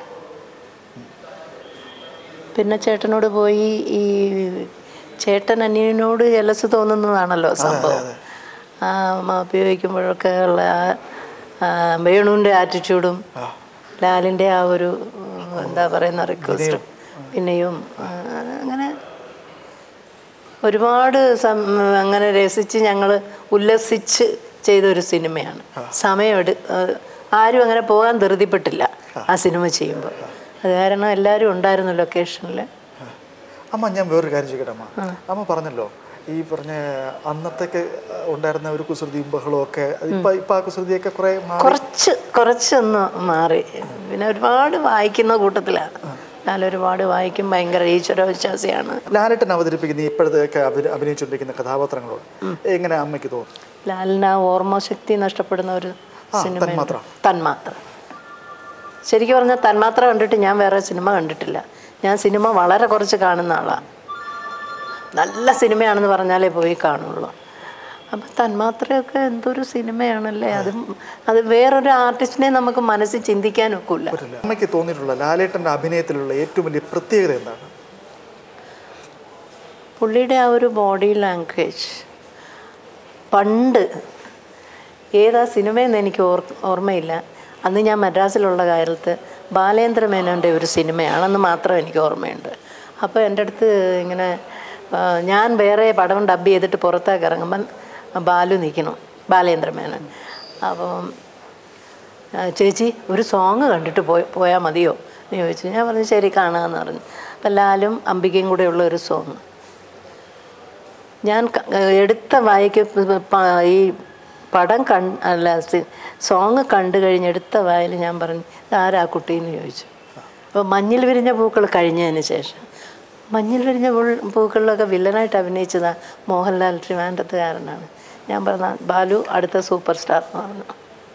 Speaker 2: പിന്നെ ചേട്ടനോട് പോയി ഈ ചേട്ടൻ അന്യനോട് ജലസ് തോന്നുന്നതാണല്ലോ സംഭവം ആ മാപ്പി വയ്ക്കുമ്പോഴൊക്കെ ഉള്ള ആ- ആ വേണുവിൻ്റെ ആറ്റിറ്റ്യൂഡും ലാലിൻ്റെ ആ ഒരു ഉം, എന്താ പറയുന്ന റിക്വസ്റ്റും പിന്നെയും ആ, അങ്ങനെ ഒരുപാട് സം- അങ്ങനെ രസിച്ച് ഞങ്ങൾ ഉല്ലസിച്ച് ചെയ്ത ഒരു സിനിമയാണ് സമയമെടു ഏഹ് ആരും അങ്ങനെ പോകാൻ ധൃതിപ്പെട്ടില്ല ആ സിനിമ ചെയ്യുമ്പോൾ അത് കാരണം എല്ലാവരും ഉണ്ടായിരുന്നു ലൊക്കേഷനിൽ
Speaker 1: അമ്മ ഞാൻ വേറൊരു കാര്യം ചോദിക്കട്ടെ അമ്മ അമ്മ പറഞ്ഞല്ലോ ഈ പറഞ്ഞ അന്നത്തൊക്കെ ഉണ്ടായിരുന്ന ഒരു കുസൃതിയും ബഹളവും ഒക്കെ ഇപ്പൊ ഇപ്പൊ ആ കുസൃതിയൊക്കെ കുറെ മാറി
Speaker 2: കുറച്ച് കുറച്ചൊന്ന് മാറി പിന്നെ ഒരുപാട് വായിക്കുന്ന കൂട്ടത്തിലാണ് ഞാൻ ഒരുപാട് വായിക്കും ഭയങ്കര ഈശ്വരവിശ്വാസിയാണ്
Speaker 1: ലാലേട്ടൻ അവതരിപ്പിക്കുന്ന ഇപ്പോഴത്തെയൊക്കെ അഭിന അഭിനയിച്ചുകൊണ്ടിരിക്കുന്ന കഥാപാത്രങ്ങളോട് എങ്ങനെ അമ്മയ്ക്ക് തോന്നും
Speaker 2: ലാലിന് ആ ഓർമ്മശക്തി നഷ്ടപ്പെടുന്ന ഒരു
Speaker 1: ആ,
Speaker 2: സിനിമ
Speaker 1: തന്മാത്ര.
Speaker 2: തന്മാത്ര ശരിക്കും പറഞ്ഞാൽ തന്മാത്ര കണ്ടിട്ട് ഞാൻ വേറെ സിനിമ കണ്ടിട്ടില്ല ഞാൻ സിനിമ വളരെ കുറച്ച് കാണുന്ന ആളാണ് നല്ല സിനിമയാണെന്ന് പറഞ്ഞാലേ പോയി കാണുള്ളൂ അപ്പം തന്മാത്രയൊക്കെ എന്തൊരു സിനിമയാണല്ലേ അത് അത് വേറൊരു ആർട്ടിസ്റ്റിനെ നമുക്ക് മനസ്സിൽ ചിന്തിക്കാൻ ഒക്കില്ല
Speaker 1: പറ്റില്ല അമ്മയ്ക്ക് തോന്നിയിട്ടുള്ള ലാലേട്ടൻ്റെ അഭിനയത്തിലുള്ള ഏറ്റവും വലിയ പ്രത്യേകത എന്താണ്
Speaker 2: പുള്ളിയുടെ ആ ഒരു ബോഡി ലാംഗ്വേജ് പണ്ട് ഏതാ സിനിമയെന്ന് എനിക്ക് ഓർ ഓർമ്മയില്ല അന്ന് ഞാൻ മദ്രാസിലുള്ള കാലത്ത് ബാലേന്ദ്ര മേനോൻ്റെ ഒരു സിനിമയാണെന്ന് മാത്രം എനിക്ക് ഓർമ്മയുണ്ട് അപ്പോൾ എൻ്റെ അടുത്ത് ഇങ്ങനെ ആ, ഞാൻ വേറെ പടം ഡബ് ചെയ്തിട്ട് പുറത്തേക്ക് ഇറങ്ങുമ്പം ബാലു നിൽക്കണം ബാലേന്ദ്ര മേനോൻ അപ്പം ആ, ചേച്ചി ഒരു സോങ് കണ്ടിട്ട് പോയി പോയാൽ മതിയോ എന്ന് ചോദിച്ചു ഞാൻ പറഞ്ഞു ശരി കാണാമെന്ന് പറഞ്ഞു അപ്പം ലാലും അംബികയും കൂടെ ഉള്ള ഒരു സോങ് ഞാൻ ക- എടുത്ത വായിക്ക് പ- പ- ഈ പടം കൺ അല്ല സോങ് കണ്ടു കഴിഞ്ഞ് എടുത്ത വായിൽ ഞാൻ പറഞ്ഞു ആരാ കുട്ടി എന്ന് ചോദിച്ചു അപ്പോൾ മഞ്ഞിൽ വിരിഞ്ഞ പൂക്കൾ കഴിഞ്ഞതിന് ശേഷം മഞ്ഞിൽ വിരിഞ്ഞ പുൾ- പൂക്കളിലൊക്കെ വില്ലനായിട്ട് അഭിനയിച്ചതാ മോഹൻലാൽ ട്രിവാൻഡത്തുകാരനാണ് ഞാൻ പറഞ്ഞ ബാലു അടുത്ത സൂപ്പർ സ്റ്റാർ എന്ന് പറഞ്ഞു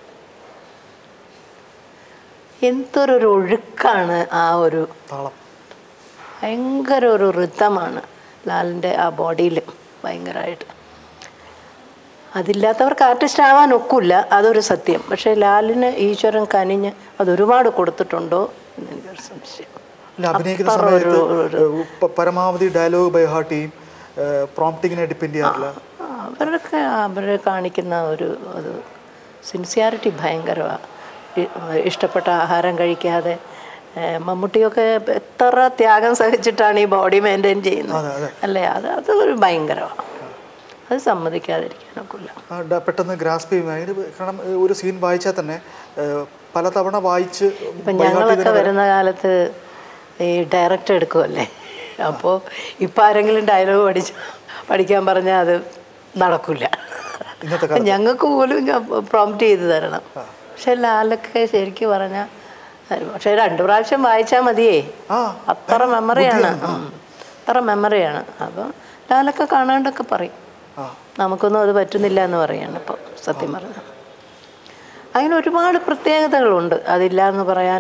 Speaker 2: എന്തൊരു ഒഴുക്കാണ് ആ ഒരു
Speaker 1: താളം
Speaker 2: ഭയങ്കര ഒരു ഋതമാണ് ലാലിൻ്റെ ആ ബോഡിയിൽ ഭയങ്കരമായിട്ട് അതില്ലാത്തവർക്ക് ആർട്ടിസ്റ്റ് ആവാൻ ഒക്കില്ല അതൊരു സത്യം പക്ഷേ ലാലിന് ഈശ്വരൻ കനിഞ്ഞ് അതൊരുപാട് കൊടുത്തിട്ടുണ്ടോ എന്ന് എനിക്കൊരു സംശയം
Speaker 1: ഇല്ല അഭിനയിക്കുന്ന
Speaker 2: അത്ര
Speaker 1: സമയത്ത്
Speaker 2: ഒരു-
Speaker 1: ഏഹ്, പ- പരമാവധി ഡയലോഗ് ബൈ ഹാർട്ട് ചെയ്യും പ്രോംപ്റ്റിങ്ങിനെ ഡിപ്പെൻഡ് ചെയ്യാറില്ല
Speaker 2: അവരൊക്കെ അവർ കാണിക്കുന്ന ഒരു അത് സിൻസിയാരിറ്റി ഭയങ്കരമാണ് ഇഷ്ടപ്പെട്ട ആഹാരം കഴിക്കാതെ ഏഹ് മമ്മൂട്ടിയൊക്കെ എത്ര ത്യാഗം സഹിച്ചിട്ടാണ് ഈ ബോഡി മെയിൻറ്റെയിൻ ചെയ്യുന്നത്
Speaker 1: അതെ, അതെ.
Speaker 2: അല്ലേ അത് അത് ഒരു ഭയങ്കരമാണ് അത് സമ്മതിക്കാതിരിക്കാനൊക്കില്ല
Speaker 1: ആ, ഡ- പെട്ടെന്ന് ഗ്രാസ്പ് ചെയ്യും അതിന് കാരണം ഏഹ്, ഒരു സീൻ വായിച്ചാൽ തന്നെ ഏഹ്, പലതവണ വായിച്ച്
Speaker 2: ഇപ്പം ഞങ്ങളൊക്കെ വരുന്ന കാലത്ത് ഈ ഡയറക്റ്റ് എടുക്കുമല്ലേ അപ്പോൾ ഇപ്പം ആരെങ്കിലും ഡയലോഗ് പഠിച്ച് പഠിക്കാൻ പറഞ്ഞാൽ അത് നടക്കില്ല
Speaker 1: ഇന്നത്തെ
Speaker 2: ഞങ്ങൾക്ക് പോലും ഞാൻ പ്രോംപ്റ്റ് ചെയ്ത് തരണം പക്ഷെ ലാലൊക്കെ ശരിക്കും പറഞ്ഞാൽ പക്ഷെ രണ്ട് പ്രാവശ്യം വായിച്ചാൽ മതിയേ
Speaker 1: ആ
Speaker 2: അത്ര മെമ്മറിയാണ് ഉം. അത്ര മെമ്മറിയാണ് അപ്പം ലാലൊക്കെ കാണാണ്ടൊക്കെ പറയും
Speaker 1: ആ
Speaker 2: നമുക്കൊന്നും അത് പറ്റുന്നില്ല എന്ന് പറയാണ് ഇപ്പോൾ സത്യം പറഞ്ഞാൽ അങ്ങനെ ഒരുപാട് പ്രത്യേകതകളുണ്ട് അതില്ല എന്ന് പറയാൻ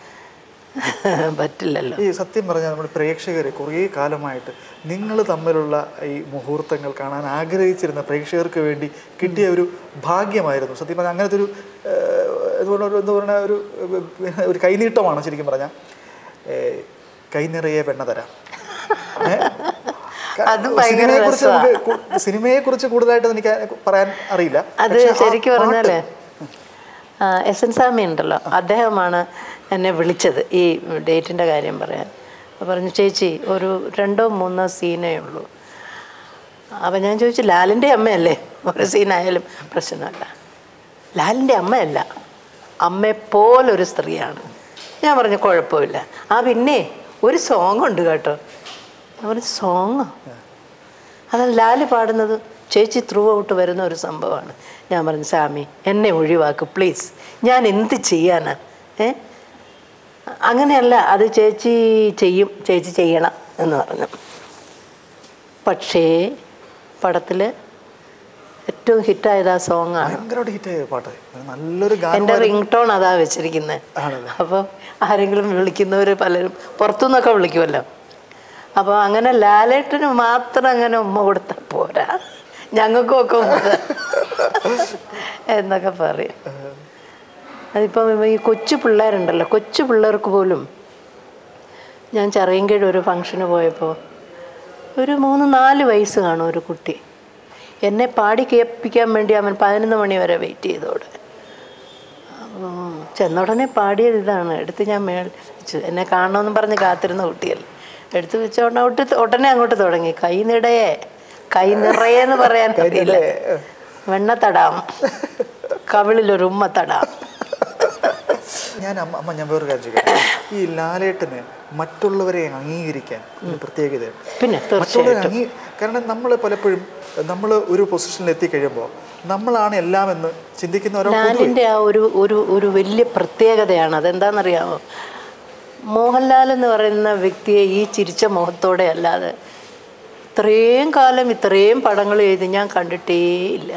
Speaker 2: പറ്റില്ലല്ലോ
Speaker 1: ഈ സത്യം പറഞ്ഞാൽ നമ്മുടെ പ്രേക്ഷകർ കുറേ കാലമായിട്ട് നിങ്ങൾ തമ്മിലുള്ള ഈ മുഹൂർത്തങ്ങൾ കാണാൻ ആഗ്രഹിച്ചിരുന്ന പ്രേക്ഷകർക്ക് വേണ്ടി കിട്ടിയ ഒരു ഭാഗ്യമായിരുന്നു സത്യം പറഞ്ഞാൽ അങ്ങനത്തെ ഒരു ഏഹ്, ഇതുപോലെ ഒരു എന്താ പറയുക ഒരു ഏഹ്, ഒരു കൈനീട്ടമാണ് ശരിക്കും പറഞ്ഞാൽ ഏഹ്, കൈ നിറയെ വെണ്ണ തരാം ഏഹ്?
Speaker 2: അത് ഭയങ്കര
Speaker 1: സിനിമയെക്കുറിച്ച് നമുക്ക് കു- സിനിമയെക്കുറിച്ച് കൂടുതലായിട്ട് എനിക്ക് പറയാൻ അറിയില്ല
Speaker 2: അത്
Speaker 1: പക്ഷേ ആ
Speaker 2: ശരിക്കും
Speaker 1: പാട്ട്
Speaker 2: പറഞ്ഞാലേ ആ, എസ് എൻ സ്വാമി ഉണ്ടല്ലോ അദ്ദേഹമാണ് എന്നെ വിളിച്ചത് ഈ ഡേറ്റിൻ്റെ കാര്യം പറയാൻ അപ്പോൾ പറഞ്ഞു ചേച്ചി ഒരു രണ്ടോ മൂന്നോ സീനേ ഉള്ളൂ അപ്പം ഞാൻ ചോദിച്ചു ലാലിൻ്റെ അമ്മയല്ലേ ഒരു സീനായാലും പ്രശ്നമല്ല ലാലിൻ്റെ അമ്മയല്ല അമ്മയെപ്പോലൊരു സ്ത്രീയാണ് ഞാൻ പറഞ്ഞു കുഴപ്പമില്ല ആ പിന്നെ ഒരു സോങ് ഉണ്ട് കേട്ടോ ഞാൻ പറഞ്ഞു സോങ്ങോ അത് ലാല് പാടുന്നത് ചേച്ചി ത്രൂ ഔട്ട് വരുന്ന ഒരു സംഭവമാണ് ഞാൻ പറഞ്ഞു സ്വാമി എന്നെ ഒഴിവാക്ക് പ്ലീസ് ഞാൻ എന്ത് ചെയ്യാനാ ഏ അങ്ങനെയല്ല അത് ചേച്ചി ചെയ്യും ചേച്ചി ചെയ്യണം എന്ന് പറഞ്ഞു പക്ഷേ പടത്തിൽ ഏറ്റവും ഹിറ്റായത് ആ സോങ്ങാണ്
Speaker 1: ഭയങ്കരമായിട്ട് ഹിറ്റായ പാട്ട് നല്ലൊരു ഗാനം
Speaker 2: എൻ്റെ റിംഗ് ടോൺ അതാ വെച്ചിരിക്കുന്നത്
Speaker 1: ആണല്ലേ?
Speaker 2: അപ്പോൾ ആരെങ്കിലും വിളിക്കുന്നവർ പലരും പുറത്തുനിന്നൊക്കെ വിളിക്കുമല്ലോ അപ്പോൾ അങ്ങനെ ലാലേട്ടന് മാത്രം അങ്ങനെ ഉമ്മ കൊടുത്താൽ പോരാ ഞങ്ങൾക്കും ഒക്കെ ഉമ്മ തരാം. എന്നൊക്കെ പറയും അതിപ്പം ഈ കൊച്ചു പിള്ളേരുണ്ടല്ലോ കൊച്ചു പിള്ളേർക്ക് പോലും ഞാൻ ചെറിയങ്കീഴ് ഒരു ഫംഗ്ഷന് പോയപ്പോൾ ഒരു മൂന്ന് നാല് വയസ്സ് കാണും ഒരു കുട്ടി എന്നെ പാടി കേൾപ്പിക്കാൻ വേണ്ടി അവൻ പതിനൊന്ന് മണി വരെ വെയിറ്റ് ചെയ്തോടെ അപ്പോൾ ചെന്നുടനെ പാടിയത് ഇതാണ് എടുത്ത് ഞാൻ മേൾ വെച്ചു എന്നെ കാണണമെന്ന് പറഞ്ഞ് കാത്തിരുന്ന കുട്ടിയല്ലേ എടുത്ത് വെച്ച ഉടനെ ഒട്ട് ഉടനെ അങ്ങോട്ട് തുടങ്ങി കൈ നിടയേ കൈ നിറയെന്ന് പറയാൻ അറിയില്ല വെണ്ണത്തടാം കവിളിലൊരു ഉമ്മത്തടാം
Speaker 1: ഞാൻ അമ്മ അമ്മ ഞാൻ വേറൊരു കാര്യം ചോദിക്കട്ടെ ഈ ലാലേട്ടന് മറ്റുള്ളവരെ അംഗീകരിക്കാൻ ഒരു പ്രത്യേകതയുണ്ട്
Speaker 2: പിന്നെ
Speaker 1: മറ്റുള്ളവരെ
Speaker 2: തീർച്ചയായിട്ടും
Speaker 1: അംഗീ കാരണം നമ്മൾ പലപ്പോഴും നമ്മൾ ഒരു പൊസിഷനിൽ എത്തിക്കഴിയുമ്പോൾ നമ്മളാണ് എല്ലാം എന്ന് ചിന്തിക്കുന്നവരോ
Speaker 2: ലാലിൻ്റെ ആ ഒരു ഒരു ഒരു വലിയ പ്രത്യേകതയാണ് അതെന്താണെന്നറിയാമോ മോഹൻലാൽ എന്ന് പറയുന്ന വ്യക്തിയെ ഈ ചിരിച്ച മുഖത്തോടെ അല്ലാതെ ഇത്രയും കാലം ഇത്രയും പടങ്ങൾ എഴുതി ഞാൻ കണ്ടിട്ടേ ഇല്ല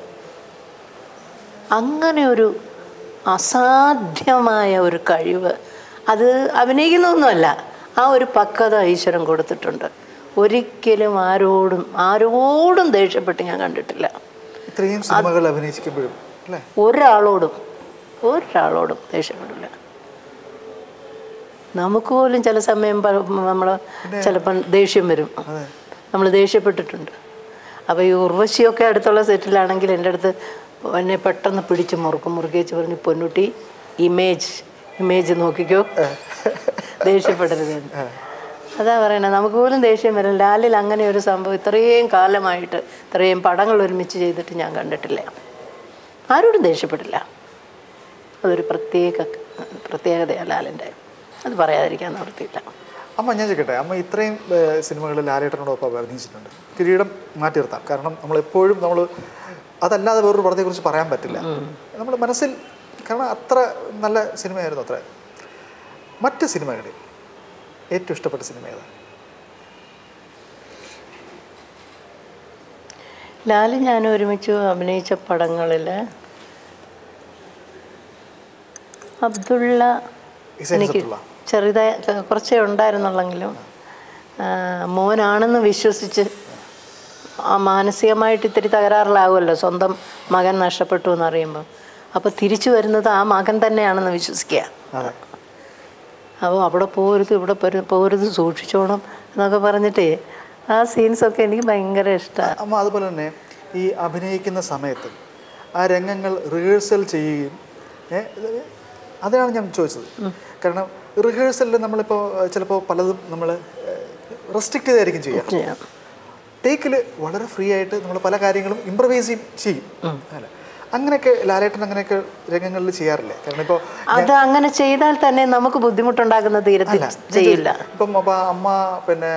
Speaker 2: അങ്ങനെ ഒരു അസാധ്യമായ ഒരു കഴിവ് അത് അഭിനയിക്കുന്നൊന്നുമല്ല ആ ഒരു പക്വത ഈശ്വരൻ കൊടുത്തിട്ടുണ്ട് ഒരിക്കലും ആരോടും ആരോടും ദേഷ്യപ്പെട്ട് ഞാൻ കണ്ടിട്ടില്ല
Speaker 1: ഇത്രയും സിനിമകൾ അഭിനയിക്കുമ്പോഴും അല്ലേ
Speaker 2: ഒരാളോടും ഒരാളോടും ദേഷ്യപ്പെടില്ല നമുക്ക് പോലും ചില സമയം നമ്മൾ ചിലപ്പം ദേഷ്യം വരും നമ്മൾ ദേഷ്യപ്പെട്ടിട്ടുണ്ട് അപ്പോൾ ഈ ഉർവശിയൊക്കെ അടുത്തുള്ള സെറ്റിലാണെങ്കിൽ എൻ്റെ അടുത്ത് എന്നെ പെട്ടെന്ന് പിടിച്ച് മുറുക്കും മുറുക്കി വെച്ച് പറഞ്ഞ് പൊന്നുട്ടി ഇമേജ് ഇമേജ് നോക്കിക്കോ ദേഷ്യപ്പെടരുത് എന്ന്. അതാ പറയണത് നമുക്ക് പോലും ദേഷ്യം വരും ലാലിൽ അങ്ങനെ ഒരു സംഭവം ഇത്രയും കാലമായിട്ട് ഇത്രയും പടങ്ങൾ ഒരുമിച്ച് ചെയ്തിട്ട് ഞാൻ കണ്ടിട്ടില്ല ആരോടും ദേഷ്യപ്പെട്ടില്ല അതൊരു പ്രത്യേക പ്രത്യേകതയാണ് ലാലിൻ്റെ അത് പറയാതിരിക്കാൻ നിവൃത്തിയില്ല
Speaker 1: അമ്മ ഞാൻ ചോദിക്കട്ടെ അമ്മ ഇത്രയും സിനിമകൾ ലാലേട്ടനോടൊപ്പം അഭിനയിച്ചിട്ടുണ്ട് കിരീടം മാറ്റി നിർത്താം കാരണം നമ്മൾ എപ്പോഴും നമ്മൾ അതല്ലാതെ വേറൊരു പടത്തെക്കുറിച്ച് പറയാൻ പറ്റില്ല നമ്മൾ മനസ്സിൽ കാരണം അത്ര നല്ല സിനിമയായിരുന്നു അത്ര മറ്റ് സിനിമകളിൽ ഏറ്റവും ഇഷ്ടപ്പെട്ട സിനിമ ഏതാ
Speaker 2: ലാല് ഞാൻ ഒരുമിച്ച് അഭിനയിച്ച പടങ്ങളിൽ അബ്ദുള്ള
Speaker 1: ഇസൈൻ
Speaker 2: എനിക്ക്
Speaker 1: സത്തുള്ള
Speaker 2: ചെറുതായി കുറച്ചേ ഉണ്ടായിരുന്നുള്ളെങ്കിലും ആ, മോനാണെന്ന് വിശ്വസിച്ച് ആ മാനസികമായിട്ട് ഇത്തിരി തകരാറിലാവുമല്ലോ സ്വന്തം മകൻ നഷ്ടപ്പെട്ടു എന്നറിയുമ്പോൾ അപ്പോൾ തിരിച്ചു വരുന്നത് ആ മകൻ തന്നെയാണെന്ന് വിശ്വസിക്കുക
Speaker 1: അതെ
Speaker 2: അപ്പോൾ അവിടെ പോരുത് ഇവിടെ പോരു- പോരുത് സൂക്ഷിച്ചോണം എന്നൊക്കെ പറഞ്ഞിട്ടേ ആ സീൻസൊക്കെ എനിക്ക് ഭയങ്കര ഇഷ്ടമാണ്
Speaker 1: അമ്മ അതുപോലെ തന്നെ ഈ അഭിനയിക്കുന്ന സമയത്ത് ആ രംഗങ്ങൾ റിഹേഴ്സൽ ചെയ്യുകയും ഏ, ഇത് അതാണ് ഞാൻ ചോദിച്ചത് കാരണം റിഹേഴ്സലിൽ നമ്മളിപ്പോൾ ചിലപ്പോൾ പലതും നമ്മൾ റെസ്ട്രിക്റ്റ് ചെയ്തായിരിക്കും ചെയ്യുക
Speaker 2: ചെയ്യാം
Speaker 1: ടേക്കിൽ വളരെ ഫ്രീ ആയിട്ട് നമ്മൾ പല കാര്യങ്ങളും ഇമ്പ്രവൈസ് ചെയ്യും അല്ല അങ്ങനെയൊക്കെ ലാലേട്ടൻ അങ്ങനെയൊക്കെ രംഗങ്ങളിൽ ചെയ്യാറില്ലേ കാരണം ഇപ്പോൾ
Speaker 2: അത് അങ്ങനെ ചെയ്താൽ തന്നെ നമുക്ക് ബുദ്ധിമുട്ടുണ്ടാക്കുന്ന തീരത്തിൽ ചെയ്യില്ല
Speaker 1: ഇപ്പം അപ്പൊ അമ്മ പിന്നെ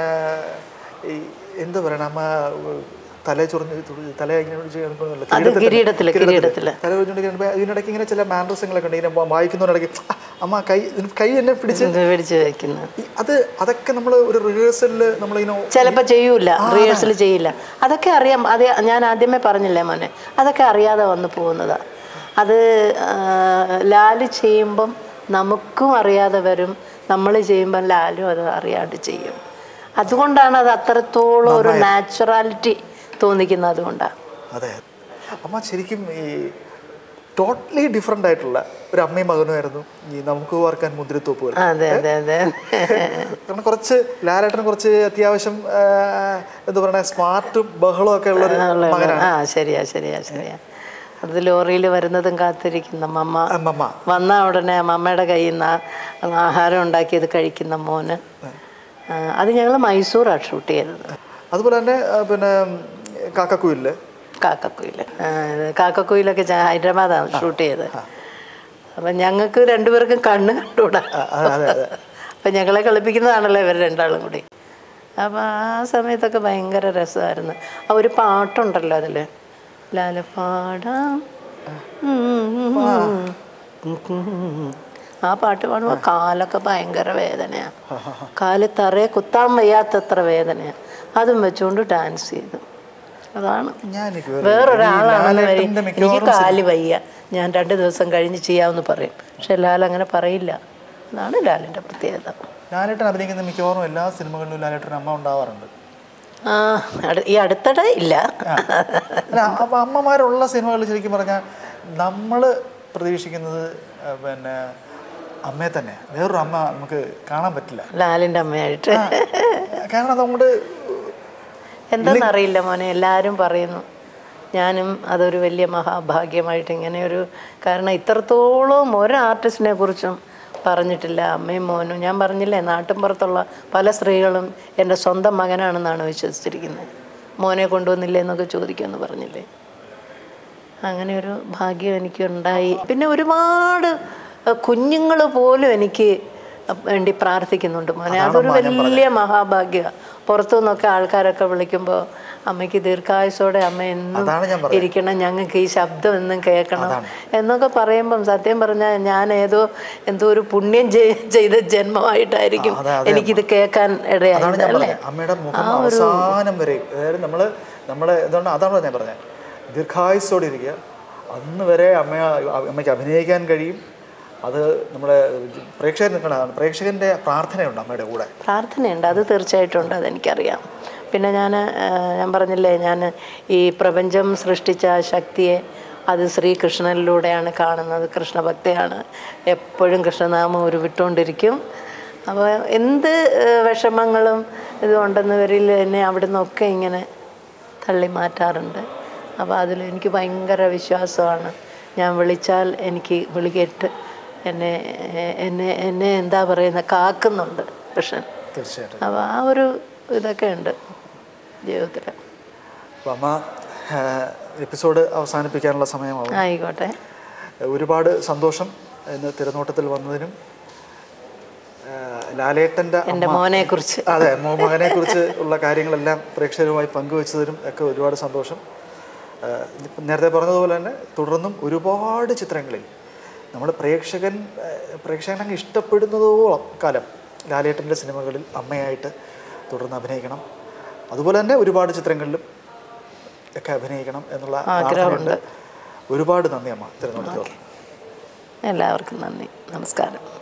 Speaker 1: ഈ എന്താ പറയണ അമ്മ തല ചൊറിഞ്ഞ് ചൊറി- തല ഇങ്ങനെ ചെയ്യുന്നതല്ല.
Speaker 2: അത് കിരീടത്തില്, കിരീടത്തില്.
Speaker 1: തല ചൊറിഞ്ഞുകൊണ്ടിരിക്കുമ്പോൾ ഇതിനിടയ്ക്ക് ഇങ്ങനെ ചില മാനറിസങ്ങളൊക്കെ ഉണ്ട് ഇങ്ങനെ വായിക്കുന്നതിനിടയ്ക്ക് "ആ, അമ്മ കൈ ഇതിന് കൈ എന്നെ പിടിച്ച്
Speaker 2: ഇത് പിടിച്ച് വയ്ക്കുന്നു
Speaker 1: ഈ- അത് അതൊക്കെ നമ്മൾ ഒരു റിഹേഴ്സലിൽ നമ്മളിങ്ങനെ
Speaker 2: ചിലപ്പോൾ ചെയ്യൂല റിഹേഴ്സൽ ചെയ്യില്ല അതൊക്കെ അറിയാം അത് ഞാൻ ആദ്യമേ പറഞ്ഞില്ലേ മോനെ അതൊക്കെ അറിയാതെ വന്നു പോകുന്നതാ അത് ആ, ലാല് ചെയ്യുമ്പം നമുക്കും അറിയാതെ വരും നമ്മൾ ചെയ്യുമ്പം ലാലും അത് അറിയാണ്ട് ചെയ്യും അതുകൊണ്ടാണ് അത് അത്രത്തോളം ഒരു നാച്ചുറാലിറ്റി തോന്നിക്കുന്നത് അതുകൊണ്ടാണ്
Speaker 1: അതെ അമ്മ ശരിക്കും ഈ ടോട്ടലി ഡിഫറെൻ്റ് ആയിട്ടുള്ള ഒരു അമ്മയും മകനുമായിരുന്നു ഈ നമുക്ക് ഓർക്കാൻ മുദ്രത്തോപ്പുകൾ
Speaker 2: അതെ അതെ അതെ
Speaker 1: കാരണം കുറച്ച് ലാലേട്ടന് കുറച്ച് അത്യാവശ്യം ആ, എന്താ പറയുക സ്മാർട്ടും ബഹളവും ഒക്കെ ഉള്ള ഒരു മകനാണ്
Speaker 2: ആ ശരിയാ ശരിയാ ശരിയാ അത് ലോറിയിൽ വരുന്നതും കാത്തിരിക്കുന്ന മമ്മ
Speaker 1: അമ്മമ്മ
Speaker 2: വന്ന ഉടനെ മമ്മയുടെ കയ്യിൽ നിന്ന് ആഹാരം ഉണ്ടാക്കിയത് കഴിക്കുന്ന മോന് ആ, അത് ഞങ്ങൾ മൈസൂറാണ് ഷൂട്ട് ചെയ്തത്
Speaker 1: അതുപോലെ തന്നെ ആ, പിന്നെ കാക്കക്കുയില്
Speaker 2: കാക്കക്കുയിൽ കാക്കക്കുയിലൊക്കെ ച- ഹൈദരാബാദാണ് ഷൂട്ട് ചെയ്തത് അപ്പം ഞങ്ങൾക്ക് രണ്ടുപേർക്കും കണ്ണ് കണ്ടുകൂടാ
Speaker 1: അതെ അതെ
Speaker 2: അപ്പം ഞങ്ങളെ കളിപ്പിക്കുന്നതാണല്ലോ ഇവർ രണ്ടാളും കൂടി അപ്പം ആ സമയത്തൊക്കെ ഭയങ്കര രസമായിരുന്നു ആ ഒരു പാട്ടുണ്ടല്ലോ അതിൽ ലാലപ്പാടാം ആ പാട്ട് പാടുമ്പോൾ കാലൊക്കെ ഭയങ്കര വേദനയാണ് കാല് തറയെ കുത്താൻ വയ്യാത്തത്ര വേദനയാണ് അതും വെച്ചുകൊണ്ട് ഡാൻസ് ചെയ്തു അതാണ്
Speaker 1: ഞാൻ എനിക്ക്
Speaker 2: വേറൊരാളാണെന്ന് വരെ
Speaker 1: ലാലേട്ടൻ്റെ
Speaker 2: എനിക്ക്
Speaker 1: മിക്കവാറും
Speaker 2: കാല് വയ്യ ഞാൻ രണ്ട് ദിവസം കഴിഞ്ഞ് ചെയ്യാമെന്ന് പറയും പക്ഷെ ലാൽ അങ്ങനെ പറയില്ല അതാണ് ലാലിൻ്റെ പ്രത്യേകത
Speaker 1: ലാലേട്ടൻ അഭിനയിക്കുന്ന മിക്കവാറും എല്ലാ സിനിമകളിലും ലാലേട്ടൻ അമ്മ ഉണ്ടാവാറുണ്ട്
Speaker 2: ആ അടു- ഈ അടുത്തിടെ ഇല്ല
Speaker 1: അല്ല അപ്പം അമ്മമാരുള്ള സിനിമകൾ ശരിക്കും പറഞ്ഞാൽ നമ്മൾ പ്രതീക്ഷിക്കുന്നത് ആ, പിന്നെ അമ്മയെ തന്നെ വേറൊരു അമ്മ നമുക്ക് കാണാൻ പറ്റില്ല
Speaker 2: ലാലിൻ്റെ അമ്മയായിട്ട്
Speaker 1: കാരണം അതുകൊണ്ട്
Speaker 2: എന്താണെന്നറിയില്ല മോനെ എല്ലാവരും പറയുന്നു ഞാനും അതൊരു വലിയ മഹാഭാഗ്യമായിട്ട് ഇങ്ങനെ ഒരു കാരണം ഇത്രത്തോളം ഒരു ആർട്ടിസ്റ്റിനെ കുറിച്ചും പറഞ്ഞിട്ടില്ല അമ്മയും മോനും ഞാൻ പറഞ്ഞില്ലേ നാട്ടിൻപുറത്തുള്ള പല സ്ത്രീകളും എൻ്റെ സ്വന്തം മകനാണെന്നാണ് വിശ്വസിച്ചിരിക്കുന്നത് മോനെ കൊണ്ടുവന്നില്ലേ എന്നൊക്കെ ചോദിക്കുമെന്ന് പറഞ്ഞില്ലേ അങ്ങനെ ഒരു ഭാഗ്യം എനിക്കുണ്ടായി പിന്നെ ഒരുപാട് കുഞ്ഞുങ്ങൾ പോലും എനിക്ക് വേണ്ടി പ്രാർത്ഥിക്കുന്നുണ്ട് മോനെ അതൊരു വലിയ മഹാഭാഗ്യ പുറത്തു നിന്നൊക്കെ ആൾക്കാരൊക്കെ വിളിക്കുമ്പോൾ അമ്മയ്ക്ക് ദീർഘായുസോടെ അമ്മ എന്നും
Speaker 1: അതാണ് ഞാൻ പറഞ്ഞത്.
Speaker 2: ഇരിക്കണം ഞങ്ങൾക്ക് ഈ ശബ്ദം എന്നും കേൾക്കണം എന്നൊക്കെ പറയുമ്പം സത്യം പറഞ്ഞാൽ ഞാൻ ഏതോ എന്തോ ഒരു പുണ്യം ചെയ്- ചെയ്ത ജന്മമായിട്ടായിരിക്കും
Speaker 1: അതെ, അതെ.
Speaker 2: എനിക്കിത് കേൾക്കാൻ
Speaker 1: അതാണ്
Speaker 2: ഇടയായത്
Speaker 1: ഞാൻ
Speaker 2: അല്ലേ
Speaker 1: പറഞ്ഞത് അമ്മയുടെ മുഖം അവസാനം വരെ അതായത് നമ്മൾ നമ്മുടെ എന്താണ് അതാണ് ഞാൻ പറഞ്ഞത് ദീർഘായുസോടെ ഇരിക്കുക അന്ന് വരെ അമ്മ അമ്മയ്ക്ക് അഭിനയിക്കാൻ കഴിയും അത് നമ്മുടെ പ്രേക്ഷകർ നിൽക്കുന്നതാണ് പ്രേക്ഷകന്റെ പ്രാർത്ഥനയുണ്ട് അമ്മയുടെ കൂടെ
Speaker 2: പ്രാർത്ഥനയുണ്ട് അത് തീർച്ചയായിട്ടും ഉണ്ട് അതെനിക്കറിയാം പിന്നെ ഞാൻ ഞാൻ പറഞ്ഞില്ലേ ഞാൻ ഈ പ്രപഞ്ചം സൃഷ്ടിച്ച ആ ശക്തിയെ അത് ശ്രീകൃഷ്ണനിലൂടെയാണ് കാണുന്നത് കൃഷ്ണഭക്തയാണ് എപ്പോഴും കൃഷ്ണനാമം ഉരുവിട്ടുകൊണ്ടിരിക്കും അപ്പോൾ എന്ത് ഏഹ്, വിഷമങ്ങളും ഇതുണ്ടെന്ന് വരിൽ എന്നെ അവിടെ നിന്നൊക്കെ ഇങ്ങനെ തള്ളി മാറ്റാറുണ്ട് അപ്പോൾ അതിൽ എനിക്ക് ഭയങ്കര വിശ്വാസമാണ് ഞാൻ വിളിച്ചാൽ എനിക്ക് വിളി കേട്ട് എന്നെ എന്നെ എന്നെ എന്താ പറയുന്നത് കാക്കുന്നുണ്ട് കൃഷ്ണൻ
Speaker 1: തീർച്ചയായിട്ടും
Speaker 2: അപ്പോൾ ആ ഒരു ഇതൊക്കെ ഉണ്ട് ജീവിതത്തിൽ
Speaker 1: അപ്പം അമ്മ എപ്പിസോഡ് അവസാനിപ്പിക്കാനുള്ള സമയമാവും
Speaker 2: ആയിക്കോട്ടെ
Speaker 1: ഒരുപാട് സന്തോഷം ഇന്ന് തിരുനോട്ടത്തിൽ വന്നതിനും ലാലേട്ടൻ്റെ
Speaker 2: എൻ്റെ മോനെക്കുറിച്ച്
Speaker 1: അതെ മോ- മകനെ കുറിച്ച് ഉള്ള കാര്യങ്ങളെല്ലാം പ്രേക്ഷകരുമായി പങ്കുവച്ചതിനും ഒക്കെ ഒരുപാട് സന്തോഷം ആ, ഇപ്പം നേരത്തെ പറഞ്ഞതുപോലെ തന്നെ തുടർന്നും ഒരുപാട് ചിത്രങ്ങളിൽ നമ്മൾ പ്രേക്ഷകൻ ആ, പ്രേക്ഷകൻ അങ്ങ് ഇഷ്ടപ്പെടുന്നതോളം കാലം ലാലേട്ടൻ്റെ സിനിമകളിൽ അമ്മയായിട്ട് തുടർന്ന് അഭിനയിക്കണം അതുപോലെ തന്നെ ഒരുപാട് ചിത്രങ്ങളിലും ഒക്കെ അഭിനയിക്കണം എന്നുള്ള പ്രാർത്ഥനയുണ്ട് ഒരുപാട് നന്ദി അമ്മ തിരുവനന്തപുരത്ത്
Speaker 2: എല്ലാവർക്കും നന്ദി നമസ്കാരം